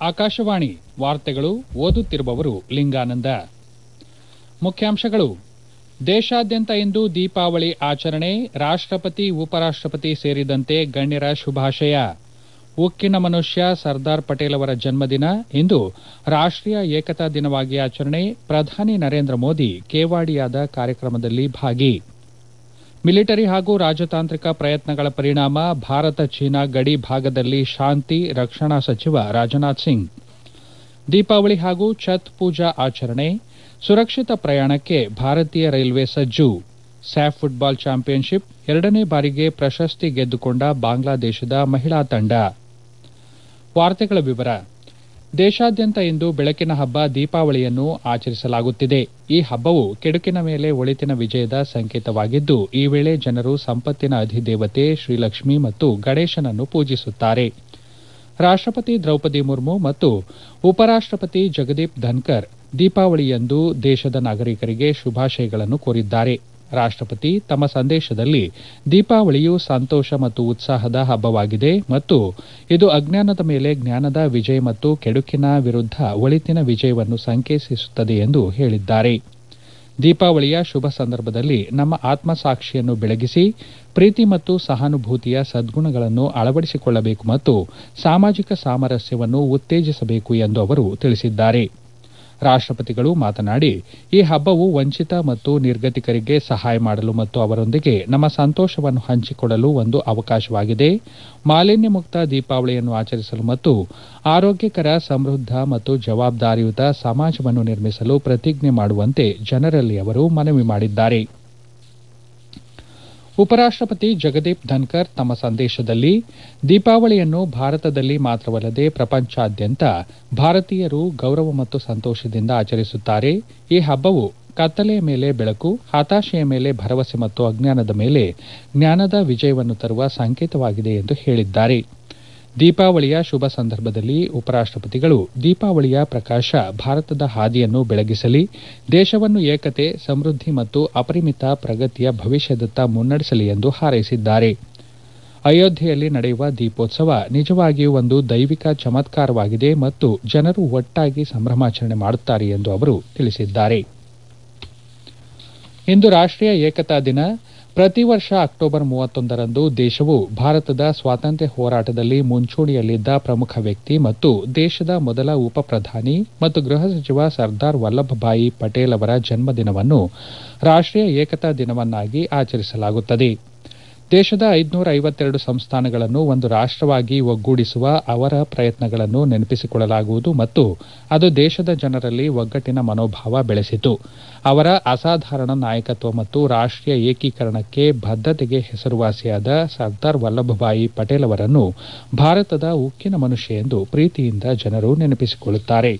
ಆಕಾಶವಾಣಿ ವಾರ್ತೆಗಳು ಓದುತ್ತಿರುವವರು ಲಿಂಗಾನಂದ ಮುಖ್ಯಾಂಶಗಳು ದೇಶಾದ್ಯಂತ ಇಂದು ದೀಪಾವಳಿ ಆಚರಣೆ ರಾಷ್ಟಪತಿ ಉಪರಾಷ್ಟಪತಿ ಸೇರಿದಂತೆ ಗಣ್ಯರ ಶುಭಾಶಯ ಉಕ್ಕಿನ ಮನುಷ್ಯ ಸರ್ದಾರ್ ಪಟೇಲ್ ಅವರ ಜನ್ಮದಿನ ಇಂದು ರಾಷ್ಟೀಯ ಏಕತಾ ದಿನವಾಗಿ ಆಚರಣೆ ಪ್ರಧಾನಿ ನರೇಂದ್ರ ಮೋದಿ ಕೇವಾಡಿಯಾದ ಕಾರ್ಯಕ್ರಮದಲ್ಲಿ ಭಾಗಿ ಮಿಲಿಟರಿ ಹಾಗೂ ರಾಜತಾಂತ್ರಿಕ ಪ್ರಯತ್ನಗಳ ಪರಿಣಾಮ ಭಾರತ ಚೀನಾ ಗಡಿ ಭಾಗದಲ್ಲಿ ಶಾಂತಿ ರಕ್ಷಣಾ ಸಚಿವ ರಾಜನಾಥ್ ಸಿಂಗ್ ದೀಪಾವಳಿ ಹಾಗೂ ಛತ್ ಪೂಜಾ ಆಚರಣೆ ಸುರಕ್ಷಿತ ಪ್ರಯಾಣಕ್ಕೆ ಭಾರತೀಯ ರೈಲ್ವೆ ಸಜ್ಜು ಸ್ಯಾಫ್ ಫುಟ್ಬಾಲ್ ಚಾಂಪಿಯನ್ಶಿಪ್ ಎರಡನೇ ಬಾರಿಗೆ ಪ್ರಶಸ್ತಿ ಗೆದ್ದುಕೊಂಡ ಬಾಂಗ್ಲಾದೇಶದ ಮಹಿಳಾ ತಂಡ ವಾರ್ತೆಗಳ ವಿವರ ದೇಶಾದ್ಯಂತ ಇಂದು ಬೆಳಕಿನ ಹಬ್ಬ ದೀಪಾವಳಿಯನ್ನು ಆಚರಿಸಲಾಗುತ್ತಿದೆ ಈ ಹಬ್ಬವು ಕೆಡುಕಿನ ಮೇಲೆ ಒಳಿತಿನ ವಿಜಯದ ಸಂಕೇತವಾಗಿದ್ದು ಈ ವೇಳೆ ಜನರು ಸಂಪತ್ತಿನ ಅಧಿದೇವತೆ ಶ್ರೀಲಕ್ಷ್ಮಿ ಮತ್ತು ಗಣೇಶನನ್ನು ಪೂಜಿಸುತ್ತಾರೆ ರಾಷ್ಟಪತಿ ದ್ರೌಪದಿ ಮುರ್ಮು ಮತ್ತು ಉಪರಾಷ್ಟಪತಿ ಜಗದೀಪ್ ಧನ್ಕರ್ ದೀಪಾವಳಿಯಂದು ದೇಶದ ನಾಗರಿಕರಿಗೆ ಶುಭಾಶಯಗಳನ್ನು ಕೋರಿದ್ದಾರೆ ರಾಷ್ಟಪತಿ ತಮ್ಮ ಸಂದೇಶದಲ್ಲಿ ದೀಪಾವಳಿಯು ಸಂತೋಷ ಮತ್ತು ಉತ್ಸಾಹದ ಹಬ್ಬವಾಗಿದೆ ಮತ್ತು ಇದು ಅಜ್ಞಾನದ ಮೇಲೆ ಜ್ಞಾನದ ವಿಜಯ ಮತ್ತು ಕೆಡುಕಿನ ವಿರುದ್ಧ ಒಳಿತಿನ ವಿಜಯವನ್ನು ಸಂಕೇತಿಸುತ್ತದೆ ಎಂದು ಹೇಳಿದ್ದಾರೆ ದೀಪಾವಳಿಯ ಶುಭ ಸಂದರ್ಭದಲ್ಲಿ ನಮ್ಮ ಆತ್ಮಸಾಕ್ಷಿಯನ್ನು ಬೆಳಗಿಸಿ ಪ್ರೀತಿ ಮತ್ತು ಸಹಾನುಭೂತಿಯ ಸದ್ಗುಣಗಳನ್ನು ಅಳವಡಿಸಿಕೊಳ್ಳಬೇಕು ಮತ್ತು ಸಾಮಾಜಿಕ ಸಾಮರಸ್ಯವನ್ನು ಉತ್ತೇಜಿಸಬೇಕು ಎಂದು ಅವರು ತಿಳಿಸಿದ್ದಾರೆ ರಾಷ್ಟಪತಿಗಳು ಮಾತನಾಡಿ ಈ ಹಬ್ಬವು ವಂಚಿತ ಮತ್ತು ನಿರ್ಗತಿಕರಿಗೆ ಸಹಾಯ ಮಾಡಲು ಮತ್ತು ಅವರೊಂದಿಗೆ ನಮ್ಮ ಸಂತೋಷವನ್ನು ಹಂಚಿಕೊಳ್ಳಲು ಒಂದು ಅವಕಾಶವಾಗಿದೆ ಮಾಲಿನ್ಯ ಮುಕ್ತ ದೀಪಾವಳಿಯನ್ನು ಆಚರಿಸಲು ಮತ್ತು ಆರೋಗ್ಯಕರ ಸಮೃದ್ಧ ಮತ್ತು ಜವಾಬ್ದಾರಿಯುತ ಸಮಾಜವನ್ನು ನಿರ್ಮಿಸಲು ಪ್ರತಿಜ್ಞೆ ಮಾಡುವಂತೆ ಜನರಲ್ಲಿ ಅವರು ಮನವಿ ಮಾಡಿದ್ದಾರೆ ಉಪರಾಷ್ಟಪತಿ ಜಗದೀಪ್ ಧನ್ಕರ್ ತಮ್ಮ ಸಂದೇಶದಲ್ಲಿ ದೀಪಾವಳಿಯನ್ನು ಭಾರತದಲ್ಲಿ ಮಾತ್ರವಲ್ಲದೆ ಪ್ರಪಂಚಾದ್ಯಂತ ಭಾರತೀಯರು ಗೌರವ ಮತ್ತು ಸಂತೋಷದಿಂದ ಆಚರಿಸುತ್ತಾರೆ ಈ ಹಬ್ಬವು ಕತ್ತಲೆಯ ಮೇಲೆ ಬೆಳಕು ಹತಾಶೆಯ ಮೇಲೆ ಭರವಸೆ ಮತ್ತು ಅಜ್ಞಾನದ ಮೇಲೆ ಜ್ಞಾನದ ವಿಜಯವನ್ನು ತರುವ ಸಂಕೇತವಾಗಿದೆ ಎಂದು ಹೇಳಿದ್ದಾರೆ ದೀಪಾವಳಿಯ ಶುಭ ಸಂದರ್ಭದಲ್ಲಿ ಉಪರಾಷ್ಟಪತಿಗಳು ದೀಪಾವಳಿಯ ಪ್ರಕಾಶ ಭಾರತದ ಹಾದಿಯನ್ನು ಬೆಳಗಿಸಲಿ ದೇಶವನ್ನು ಏಕತೆ ಸಮೃದ್ಧಿ ಮತ್ತು ಅಪರಿಮಿತ ಪ್ರಗತಿಯ ಭವಿಷ್ಯದತ್ತ ಮುನ್ನಡೆಸಲಿ ಎಂದು ಹಾರೈಸಿದ್ದಾರೆ ಅಯೋಧ್ಯೆಯಲ್ಲಿ ನಡೆಯುವ ದೀಪೋತ್ಸವ ನಿಜವಾಗಿಯೂ ಒಂದು ದೈವಿಕ ಚಮತ್ಕಾರವಾಗಿದೆ ಮತ್ತು ಜನರು ಒಟ್ಟಾಗಿ ಸಂಭ್ರಮಾಚರಣೆ ಮಾಡುತ್ತಾರೆ ಎಂದು ಅವರು ತಿಳಿಸಿದ್ದಾರೆ ಇಂದು ರಾಷ್ಟೀಯ ಏಕತಾ ದಿನ ಪ್ರತಿ ವರ್ಷ ಅಕ್ಟೋಬರ್ ಮೂವತ್ತೊಂದರಂದು ದೇಶವು ಭಾರತದ ಸ್ವಾತಂತ್ರ್ಯ ಹೋರಾಟದಲ್ಲಿ ಮುಂಚೂಣಿಯಲ್ಲಿದ್ದ ಪ್ರಮುಖ ವ್ಯಕ್ತಿ ಮತ್ತು ದೇಶದ ಮೊದಲ ಉಪ ಪ್ರಧಾನಿ ಮತ್ತು ಗೃಹ ಸಚಿವ ಸರ್ದಾರ್ ವಲ್ಲಭಭಾಯಿ ಪಟೇಲ್ ಅವರ ಜನ್ಮದಿನವನ್ನು ರಾಷ್ಟೀಯ ಏಕತಾ ದಿನವನ್ನಾಗಿ ಆಚರಿಸಲಾಗುತ್ತದೆ ದೇಶದ ಐದುನೂರ ಐವತ್ತೆರಡು ಸಂಸ್ಥಾನಗಳನ್ನು ಒಂದು ರಾಷ್ಟವಾಗಿ ಒಗ್ಗೂಡಿಸುವ ಅವರ ಪ್ರಯತ್ನಗಳನ್ನು ನೆನಪಿಸಿಕೊಳ್ಳಲಾಗುವುದು ಮತ್ತು ಅದು ದೇಶದ ಜನರಲ್ಲಿ ಒಗ್ಗಟ್ಟಿನ ಮನೋಭಾವ ಬೆಳೆಸಿತು ಅವರ ಅಸಾಧಾರಣ ನಾಯಕತ್ವ ಮತ್ತು ರಾಷ್ಟೀಯ ಏಕೀಕರಣಕ್ಕೆ ಬದ್ದತೆಗೆ ಹೆಸರುವಾಸಿಯಾದ ಸರ್ದಾರ್ ವಲ್ಲಭಭಾಯಿ ಪಟೇಲ್ ಅವರನ್ನು ಭಾರತದ ಉಕ್ಕಿನ ಮನುಷ್ಯ ಎಂದು ಪ್ರೀತಿಯಿಂದ ಜನರು ನೆನಪಿಸಿಕೊಳ್ಳುತ್ತಾರೆ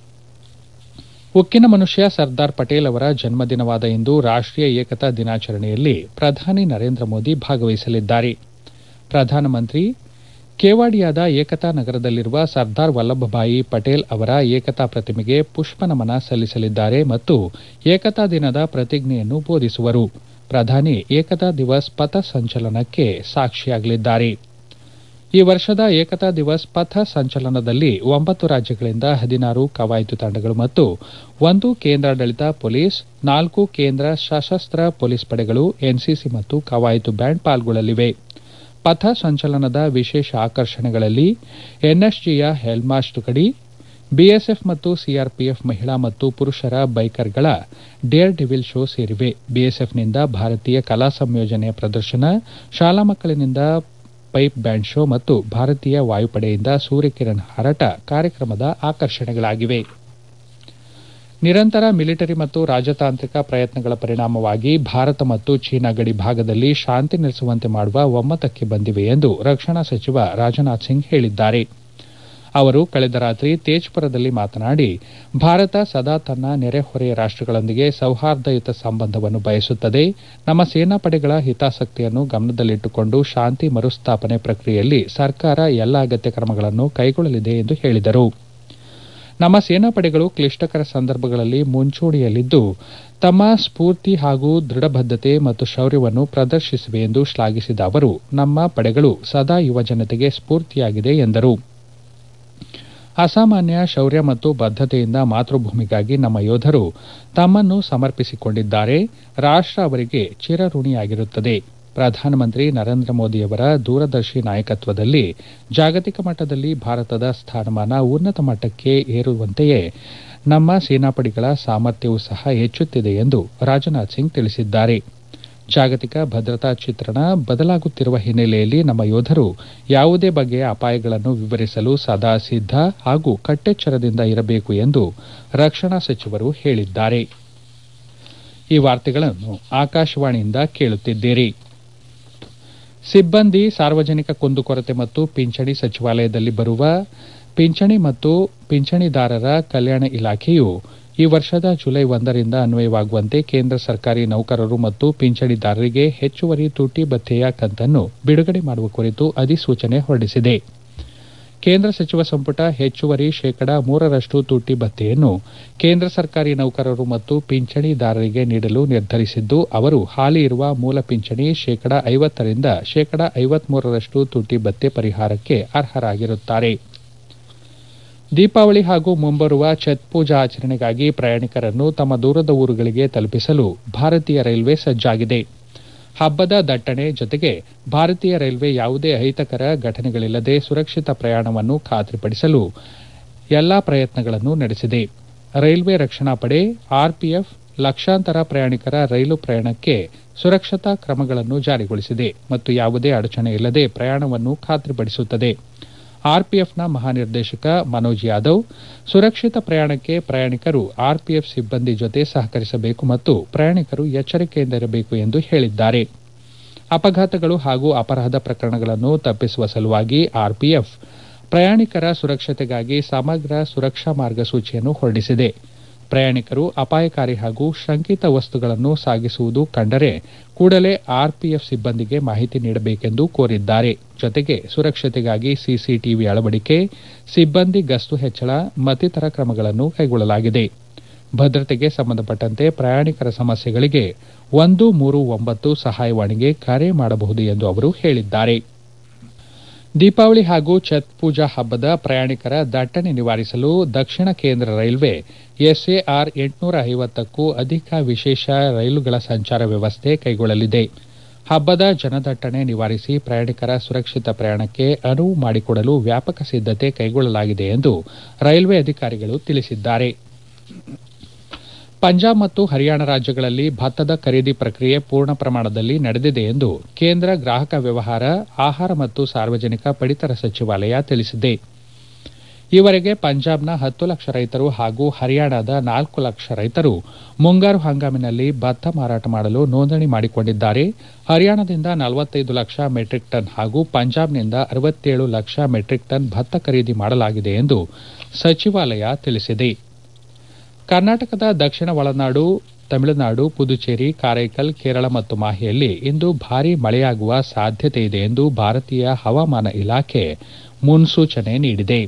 ಉಕ್ಕಿನ ಮನುಷ್ಯ ಸರ್ದಾರ್ ಪಟೇಲ್ ಅವರ ಜನ್ಮದಿನವಾದ ಇಂದು ರಾಷ್ಟೀಯ ಏಕತಾ ದಿನಾಚರಣೆಯಲ್ಲಿ ಪ್ರಧಾನಿ ನರೇಂದ್ರ ಮೋದಿ ಭಾಗವಹಿಸಲಿದ್ದಾರೆ ಪ್ರಧಾನಮಂತ್ರಿ ಕೇವಾಡಿಯಾದ ಏಕತಾ ನಗರದಲ್ಲಿರುವ ಸರ್ದಾರ್ ವಲ್ಲಭಭಾಯಿ ಪಟೇಲ್ ಅವರ ಏಕತಾ ಪ್ರತಿಮೆಗೆ ಪುಷ್ಪನಮನ ಸಲ್ಲಿಸಲಿದ್ದಾರೆ ಮತ್ತು ಏಕತಾ ದಿನದ ಪ್ರತಿಜ್ಞೆಯನ್ನು ಬೋಧಿಸುವರು ಪ್ರಧಾನಿ ಏಕತಾ ದಿವಸ್ ಪಥ ಸಂಚಲನಕ್ಕೆ ಸಾಕ್ಷಿಯಾಗಲಿದ್ದಾರೆ ಈ ವರ್ಷದ ಏಕತಾ ದಿವಸ್ ಪಥ ಸಂಚಲನದಲ್ಲಿ ಒಂಬತ್ತು ರಾಜ್ಯಗಳಿಂದ ಹದಿನಾರು ಕವಾಯತು ತಂಡಗಳು ಮತ್ತು ಒಂದು ಕೇಂದ್ರಾಡಳಿತ ಪೊಲೀಸ್ ನಾಲ್ಕು ಕೇಂದ್ರ ಸಶಸ್ತ್ರ ಪೊಲೀಸ್ ಪಡೆಗಳು ಎನ್ಸಿಸಿ ಮತ್ತು ಕವಾಯತು ಬ್ಯಾಂಡ್ ಪಾಲ್ಗೊಳ್ಳಲಿವೆ ಪಥ ಸಂಚಲನದ ವಿಶೇಷ ಆಕರ್ಷಣೆಗಳಲ್ಲಿ ಎನ್ಎಸ್ಜಿಯ ಹೆಲ್ಮಾಶ್ ತುಕಡಿ ಬಿಎಸ್ಎಫ್ ಮತ್ತು ಸಿಆರ್ಪಿಎಫ್ ಮಹಿಳಾ ಮತ್ತು ಪುರುಷರ ಬೈಕರ್ಗಳ ಡೇರ್ ಡೆವಿಲ್ ಶೋ ಸೇರಿವೆ ಬಿಎಸ್ಎಫ್ನಿಂದ ಭಾರತೀಯ ಕಲಾ ಸಂಯೋಜನೆಯ ಪ್ರದರ್ಶನ ಶಾಲಾ ಮಕ್ಕಳಿನಿಂದ ಪೈಪ್ ಬ್ಯಾಂಡ್ ಶೋ ಮತ್ತು ಭಾರತೀಯ ವಾಯುಪಡೆಯಿಂದ ಸೂರ್ಯಕಿರಣ್ ಹಾರಾಟ ಕಾರ್ಯಕ್ರಮದ ಆಕರ್ಷಣೆಗಳಾಗಿವೆ ನಿರಂತರ ಮಿಲಿಟರಿ ಮತ್ತು ರಾಜತಾಂತ್ರಿಕ ಪ್ರಯತ್ನಗಳ ಪರಿಣಾಮವಾಗಿ ಭಾರತ ಮತ್ತು ಚೀನಾ ಗಡಿ ಭಾಗದಲ್ಲಿ ಶಾಂತಿ ನೆಲೆಸುವಂತೆ ಮಾಡುವ ಒಮ್ಮತಕ್ಕೆ ಬಂದಿವೆ ಎಂದು ರಕ್ಷಣಾ ಸಚಿವ ರಾಜನಾಥ್ ಸಿಂಗ್ ಹೇಳಿದ್ದಾರೆ ಅವರು ಕಳೆದ ರಾತ್ರಿ ತೇಜ್ಪುರದಲ್ಲಿ ಮಾತನಾಡಿ ಭಾರತ ಸದಾ ತನ್ನ ನೆರೆಹೊರೆಯ ರಾಷ್ಟಗಳೊಂದಿಗೆ ಸೌಹಾರ್ದಯುತ ಸಂಬಂಧವನ್ನು ಬಯಸುತ್ತದೆ ನಮ್ಮ ಸೇನಾ ಪಡೆಗಳ ಹಿತಾಸಕ್ತಿಯನ್ನು ಗಮನದಲ್ಲಿಟ್ಟುಕೊಂಡು ಶಾಂತಿ ಮರುಸ್ಥಾಪನೆ ಪ್ರಕ್ರಿಯೆಯಲ್ಲಿ ಸರ್ಕಾರ ಎಲ್ಲ ಅಗತ್ಯ ಕ್ರಮಗಳನ್ನು ಕೈಗೊಳ್ಳಲಿದೆ ಎಂದು ಹೇಳಿದರು ನಮ್ಮ ಸೇನಾ ಪಡೆಗಳು ಕ್ಲಿಷ್ಟಕರ ಸಂದರ್ಭಗಳಲ್ಲಿ ಮುಂಚೂಣಿಯಲ್ಲಿದ್ದು ತಮ್ಮ ಸ್ಫೂರ್ತಿ ಹಾಗೂ ದೃಢಬದ್ದತೆ ಮತ್ತು ಶೌರ್ಯವನ್ನು ಪ್ರದರ್ಶಿಸಿವೆ ಎಂದು ಶ್ಲಾಘಿಸಿದ ಅವರು ನಮ್ಮ ಪಡೆಗಳು ಸದಾ ಯುವಜನತೆಗೆ ಸ್ಫೂರ್ತಿಯಾಗಿದೆ ಎಂದರು ಅಸಾಮಾನ್ಯ ಶೌರ್ಯ ಮತ್ತು ಬದ್ಧತೆಯಿಂದ ಮಾತೃಭೂಮಿಗಾಗಿ ನಮ್ಮ ಯೋಧರು ತಮ್ಮನ್ನು ಸಮರ್ಪಿಸಿಕೊಂಡಿದ್ದಾರೆ ರಾಷ್ಟ್ರ ಅವರಿಗೆ ಚಿರಋಣಿಯಾಗಿರುತ್ತದೆ ಪ್ರಧಾನಮಂತ್ರಿ ನರೇಂದ್ರ ಮೋದಿಯವರ ದೂರದರ್ಶಿ ನಾಯಕತ್ವದಲ್ಲಿ ಜಾಗತಿಕ ಮಟ್ಟದಲ್ಲಿ ಭಾರತದ ಸ್ಥಾನಮಾನ ಉನ್ನತ ಮಟ್ಟಕ್ಕೆ ಏರುವಂತೆಯೇ ನಮ್ಮ ಸೇನಾಪಡೆಗಳ ಸಾಮರ್ಥ್ಯವೂ ಸಹ ಹೆಚ್ಚುತ್ತಿದೆ ಎಂದು ರಾಜನಾಥ್ ಸಿಂಗ್ ತಿಳಿಸಿದ್ದಾರೆ ಜಾಗತಿಕ ಭದ್ರತಾ ಚಿತ್ರಣ ಬದಲಾಗುತ್ತಿರುವ ಹಿನ್ನೆಲೆಯಲ್ಲಿ ನಮ್ಮ ಯೋಧರು ಯಾವುದೇ ಬಗೆಯ ಅಪಾಯಗಳನ್ನು ವಿವರಿಸಲು ಸದಾ ಸಿದ್ಧ ಹಾಗೂ ಕಟ್ಟೆಚ್ಚರದಿಂದ ಇರಬೇಕು ಎಂದು ರಕ್ಷಣಾ ಸಚಿವರು ಹೇಳಿದ್ದಾರೆ ಈ ವಾರ್ತೆಗಳನ್ನು ಆಕಾಶವಾಣಿಯಿಂದ ಕೇಳುತ್ತಿದ್ದೀರಿ ಸಿಬ್ಬಂದಿ ಸಾರ್ವಜನಿಕ ಕುಂದುಕೊರತೆ ಮತ್ತು ಪಿಂಚಣಿ ಸಚಿವಾಲಯದಲ್ಲಿ ಬರುವ ಪಿಂಚಣಿ ಮತ್ತು ಪಿಂಚಣಿದಾರರ ಕಲ್ಯಾಣ ಇಲಾಖೆಯು ಈ ವರ್ಷದ ಜುಲೈ ಒಂದರಿಂದ ಅನ್ವಯವಾಗುವಂತೆ ಕೇಂದ್ರ ಸರ್ಕಾರಿ ನೌಕರರು ಮತ್ತು ಪಿಂಚಣಿದಾರರಿಗೆ ಹೆಚ್ಚುವರಿ ತುಟಿ ಭತ್ಯೆಯ ಕಂತನ್ನು ಬಿಡುಗಡೆ ಮಾಡುವ ಕುರಿತು ಅಧಿಸೂಚನೆ ಹೊರಡಿಸಿದೆ ಕೇಂದ್ರ ಸಚಿವ ಸಂಪುಟ ಹೆಚ್ಚುವರಿ ಶೇಕಡ ಮೂರರಷ್ಟು ತುಟಿ ಭತ್ಯೆಯನ್ನು ಕೇಂದ್ರ ಸರ್ಕಾರಿ ನೌಕರರು ಮತ್ತು ಪಿಂಚಣಿದಾರರಿಗೆ ನೀಡಲು ನಿರ್ಧರಿಸಿದ್ದು ಅವರು ಹಾಲಿ ಇರುವ ಮೂಲ ಪಿಂಚಣಿ ಶೇಕಡ ಐವತ್ತರಿಂದ ಶೇಕಡ ಐವತ್ಮೂರರಷ್ಟು ತುಟಿ ಭತ್ಯೆ ಪರಿಹಾರಕ್ಕೆ ಅರ್ಹರಾಗಿರುತ್ತಾರೆ ದೀಪಾವಳಿ ಹಾಗೂ ಮುಂಬರುವ ಛತ್ ಪೂಜಾ ಆಚರಣೆಗಾಗಿ ಪ್ರಯಾಣಿಕರನ್ನು ತಮ್ಮ ದೂರದ ಊರುಗಳಿಗೆ ತಲುಪಿಸಲು ಭಾರತೀಯ ರೈಲ್ವೆ ಸಜ್ಜಾಗಿದೆ ಹಬ್ಬದ ದಟ್ಟಣೆ ಜೊತೆಗೆ ಭಾರತೀಯ ರೈಲ್ವೆ ಯಾವುದೇ ಅಹಿತಕರ ಘಟನೆಗಳಿಲ್ಲದೆ ಸುರಕ್ಷಿತ ಪ್ರಯಾಣವನ್ನು ಖಾತ್ರಿಪಡಿಸಲು ಎಲ್ಲಾ ಪ್ರಯತ್ನಗಳನ್ನು ನಡೆಸಿದೆ ರೈಲ್ವೆ ರಕ್ಷಣಾ ಪಡೆ ಆರ್ಪಿಎಫ್ ಲಕ್ಷಾಂತರ ಪ್ರಯಾಣಿಕರ ರೈಲು ಪ್ರಯಾಣಕ್ಕೆ ಸುರಕ್ಷತಾ ಕ್ರಮಗಳನ್ನು ಜಾರಿಗೊಳಿಸಿದೆ ಮತ್ತು ಯಾವುದೇ ಅಡಚಣೆ ಇಲ್ಲದೆ ಪ್ರಯಾಣವನ್ನು ಖಾತ್ರಿಪಡಿಸುತ್ತದೆ ಆರ್ಪಿಎಫ್ನ ಮಹಾನಿರ್ದೇಶಕ ಮನೋಜ್ ಯಾದವ್ ಸುರಕ್ಷಿತ ಪ್ರಯಾಣಕ್ಕೆ ಪ್ರಯಾಣಿಕರು ಆರ್ಪಿಎಫ್ ಸಿಬ್ಬಂದಿ ಜೊತೆ ಸಹಕರಿಸಬೇಕು ಮತ್ತು ಪ್ರಯಾಣಿಕರು ಎಚ್ಚರಿಕೆಯಿಂದಿರಬೇಕು ಎಂದು ಹೇಳಿದ್ದಾರೆ ಅಪಘಾತಗಳು ಹಾಗೂ ಅಪರಾಧ ಪ್ರಕರಣಗಳನ್ನು ತಪ್ಪಿಸುವ ಸಲುವಾಗಿ ಆರ್ಪಿಎಫ್ ಪ್ರಯಾಣಿಕರ ಸುರಕ್ಷತೆಗಾಗಿ ಸಮಗ್ರ ಸುರಕ್ಷಾ ಮಾರ್ಗಸೂಚಿಯನ್ನು ಹೊರಡಿಸಿದೆ ಪ್ರಯಾಣಿಕರು ಅಪಾಯಕಾರಿ ಹಾಗೂ ಶಂಕಿತ ವಸ್ತುಗಳನ್ನು ಸಾಗಿಸುವುದು ಕಂಡರೆ ಕೂಡಲೇ ಆರ್ಪಿಎಫ್ ಸಿಬ್ಬಂದಿಗೆ ಮಾಹಿತಿ ನೀಡಬೇಕೆಂದು ಕೋರಿದ್ದಾರೆ ಜೊತೆಗೆ ಸುರಕ್ಷತೆಗಾಗಿ ಸಿಸಿಟಿವಿ ಅಳವಡಿಕೆ ಸಿಬ್ಬಂದಿ ಗಸ್ತು ಹೆಚ್ಚಳ ಮತ್ತಿತರ ಕ್ರಮಗಳನ್ನು ಕೈಗೊಳ್ಳಲಾಗಿದೆ ಭದ್ರತೆಗೆ ಸಂಬಂಧಪಟ್ಟಂತೆ ಪ್ರಯಾಣಿಕರ ಸಮಸ್ಯೆಗಳಿಗೆ ಒಂದು ಮೂರು ಒಂಬತ್ತು ಸಹಾಯವಾಣಿಗೆ ಕರೆ ಮಾಡಬಹುದು ಎಂದು ಅವರು ಹೇಳಿದ್ದಾರೆ ದೀಪಾವಳಿ ಹಾಗೂ ಛತ್ ಪೂಜಾ ಹಬ್ಬದ ಪ್ರಯಾಣಿಕರ ದಟ್ಟಣೆ ನಿವಾರಿಸಲು ದಕ್ಷಿಣ ಕೇಂದ್ರ ರೈಲ್ವೆ ಎಸ್ಎಆರ್ ಎಂಟುನೂರ ಐವತ್ತಕ್ಕೂ ಅಧಿಕ ವಿಶೇಷ ರೈಲುಗಳ ಸಂಚಾರ ವ್ಯವಸ್ಥೆ ಕೈಗೊಳ್ಳಲಿದೆ ಹಬ್ಬದ ಜನದಟ್ಟಣೆ ನಿವಾರಿಸಿ ಪ್ರಯಾಣಿಕರ ಸುರಕ್ಷಿತ ಪ್ರಯಾಣಕ್ಕೆ ಅನುವು ಮಾಡಿಕೊಡಲು ವ್ಯಾಪಕ ಸಿದ್ದತೆ ಕೈಗೊಳ್ಳಲಾಗಿದೆ ಎಂದು ರೈಲ್ವೆ ಅಧಿಕಾರಿಗಳು ತಿಳಿಸಿದ್ದಾರೆ ಪಂಜಾಬ್ ಮತ್ತು ಹರಿಯಾಣ ರಾಜ್ಯಗಳಲ್ಲಿ ಭತ್ತದ ಖರೀದಿ ಪ್ರಕ್ರಿಯೆ ಪೂರ್ಣ ಪ್ರಮಾಣದಲ್ಲಿ ನಡೆದಿದೆ ಎಂದು ಕೇಂದ್ರ ಗ್ರಾಹಕ ವ್ಯವಹಾರ ಆಹಾರ ಮತ್ತು ಸಾರ್ವಜನಿಕ ಪಡಿತರ ಸಚಿವಾಲಯ ತಿಳಿಸಿದೆ ಈವರೆಗೆ ಪಂಜಾಬ್ನ ಹತ್ತು ಲಕ್ಷ ರೈತರು ಹಾಗೂ ಹರಿಯಾಣದ ನಾಲ್ಕು ಲಕ್ಷ ರೈತರು ಮುಂಗಾರು ಹಂಗಾಮಿನಲ್ಲಿ ಭತ್ತ ಮಾರಾಟ ಮಾಡಲು ನೋಂದಣಿ ಮಾಡಿಕೊಂಡಿದ್ದಾರೆ ಹರಿಯಾಣದಿಂದ ನಲವತ್ತೈದು ಲಕ್ಷ ಮೆಟ್ರಿಕ್ ಟನ್ ಹಾಗೂ ಪಂಜಾಬ್ನಿಂದ ಅರವತ್ತೇಳು ಲಕ್ಷ ಮೆಟ್ರಿಕ್ ಟನ್ ಭತ್ತ ಖರೀದಿ ಮಾಡಲಾಗಿದೆ ಎಂದು ಸಚಿವಾಲಯ ತಿಳಿಸಿದೆ ಕರ್ನಾಟಕದ ದಕ್ಷಿಣ ಒಳನಾಡು ತಮಿಳುನಾಡು ಪುದುಚೇರಿ ಕಾರೈಕಲ್ ಕೇರಳ ಮತ್ತು ಮಾಹೆಯಲ್ಲಿ ಇಂದು ಭಾರೀ ಮಳೆಯಾಗುವ ಸಾಧ್ಯತೆ ಇದೆ ಎಂದು ಭಾರತೀಯ ಹವಾಮಾನ ಇಲಾಖೆ ಮುನ್ಸೂಚನೆ ನೀಡಿದೆ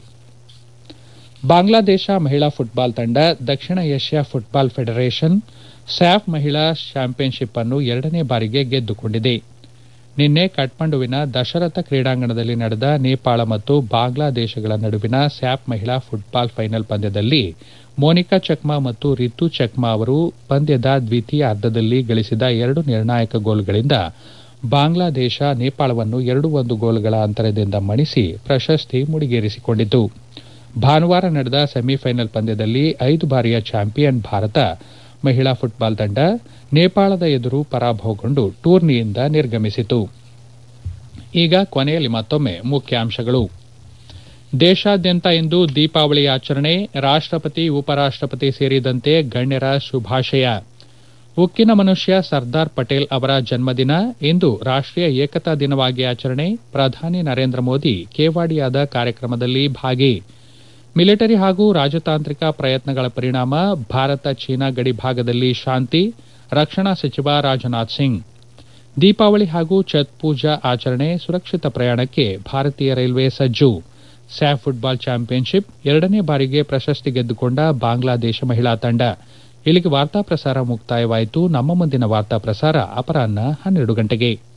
ಬಾಂಗ್ಲಾದೇಶ ಮಹಿಳಾ ಫುಟ್ಬಾಲ್ ತಂಡ ದಕ್ಷಿಣ ಏಷ್ಯಾ ಫುಟ್ಬಾಲ್ ಫೆಡರೇಷನ್ ಸ್ಯಾಫ್ ಮಹಿಳಾ ಚಾಂಪಿಯನ್ಶಿಪ್ ಅನ್ನು ಎರಡನೇ ಬಾರಿಗೆ ಗೆದ್ದುಕೊಂಡಿದೆ ನಿನ್ನೆ ಕಠ್ಮಂಡುವಿನ ದಶರಥ ಕ್ರೀಡಾಂಗಣದಲ್ಲಿ ನಡೆದ ನೇಪಾಳ ಮತ್ತು ಬಾಂಗ್ಲಾದೇಶಗಳ ನಡುವಿನ ಸ್ಯಾಫ್ ಮಹಿಳಾ ಫುಟ್ಬಾಲ್ ಫೈನಲ್ ಪಂದ್ಯದಲ್ಲಿ ಮೋನಿಕಾ ಚಕ್ಮಾ ಮತ್ತು ರಿತು ಚಕ್ಮಾ ಅವರು ಪಂದ್ಯದ ದ್ವಿತೀಯ ಅರ್ಧದಲ್ಲಿ ಗಳಿಸಿದ ಎರಡು ನಿರ್ಣಾಯಕ ಗೋಲ್ಗಳಿಂದ ಬಾಂಗ್ಲಾದೇಶ ನೇಪಾಳವನ್ನು ಎರಡು ಒಂದು ಗೋಲ್ಗಳ ಅಂತರದಿಂದ ಮಣಿಸಿ ಪ್ರಶಸ್ತಿ ಮುಡಿಗೇರಿಸಿಕೊಂಡಿತು ಭಾನುವಾರ ನಡೆದ ಸೆಮಿಫೈನಲ್ ಪಂದ್ಯದಲ್ಲಿ ಐದು ಬಾರಿಯ ಚಾಂಪಿಯನ್ ಭಾರತ ಮಹಿಳಾ ಫುಟ್ಬಾಲ್ ತಂಡ ನೇಪಾಳದ ಎದುರು ಪರಾಭವಗೊಂಡು ಟೂರ್ನಿಯಿಂದ ನಿರ್ಗಮಿಸಿತು ಈಗ ಕೊನೆಯಲ್ಲಿ ಮತ್ತೊಮ್ಮೆ ಮುಖ್ಯಾಂಶಗಳು ದೇಶಾದ್ಯಂತ ಇಂದು ದೀಪಾವಳಿ ಆಚರಣೆ ರಾಷ್ಟಪತಿ ಉಪರಾಷ್ಟಪತಿ ಸೇರಿದಂತೆ ಗಣ್ಯರ ಶುಭಾಶಯ ಉಕ್ಕಿನ ಮನುಷ್ಯ ಸರ್ದಾರ್ ಪಟೇಲ್ ಅವರ ಜನ್ಮದಿನ ಇಂದು ರಾಷ್ಟೀಯ ಏಕತಾ ದಿನವಾಗಿ ಆಚರಣೆ ಪ್ರಧಾನಿ ನರೇಂದ್ರ ಮೋದಿ ಕೇವಾಡಿಯಾದ ಕಾರ್ಯಕ್ರಮದಲ್ಲಿ ಭಾಗಿ ಮಿಲಿಟರಿ ಹಾಗೂ ರಾಜತಾಂತ್ರಿಕ ಪ್ರಯತ್ನಗಳ ಪರಿಣಾಮ ಭಾರತ ಚೀನಾ ಗಡಿ ಭಾಗದಲ್ಲಿ ಶಾಂತಿ ರಕ್ಷಣಾ ಸಚಿವ ರಾಜನಾಥ್ ಸಿಂಗ್ ದೀಪಾವಳಿ ಹಾಗೂ ಛತ್ ಪೂಜಾ ಆಚರಣೆ ಸುರಕ್ಷಿತ ಪ್ರಯಾಣಕ್ಕೆ ಭಾರತೀಯ ರೈಲ್ವೆ ಸಜ್ಜು ಸ್ಯಾಫ್ ಫುಟ್ಬಾಲ್ ಚಾಂಪಿಯನ್ಶಿಪ್ ಎರಡನೇ ಬಾರಿಗೆ ಪ್ರಶಸ್ತಿ ಗೆದ್ದುಕೊಂಡ ಬಾಂಗ್ಲಾದೇಶ ಮಹಿಳಾ ತಂಡ ಇಲ್ಲಿಗೆ ವಾರ್ತಾ ಪ್ರಸಾರ ಮುಕ್ತಾಯವಾಯಿತು ನಮ್ಮ ಮುಂದಿನ ವಾರ್ತಾ ಪ್ರಸಾರ ಅಪರಾಹ್ನ ಹನ್ನೆರಡು ಗಂಟೆಗೆ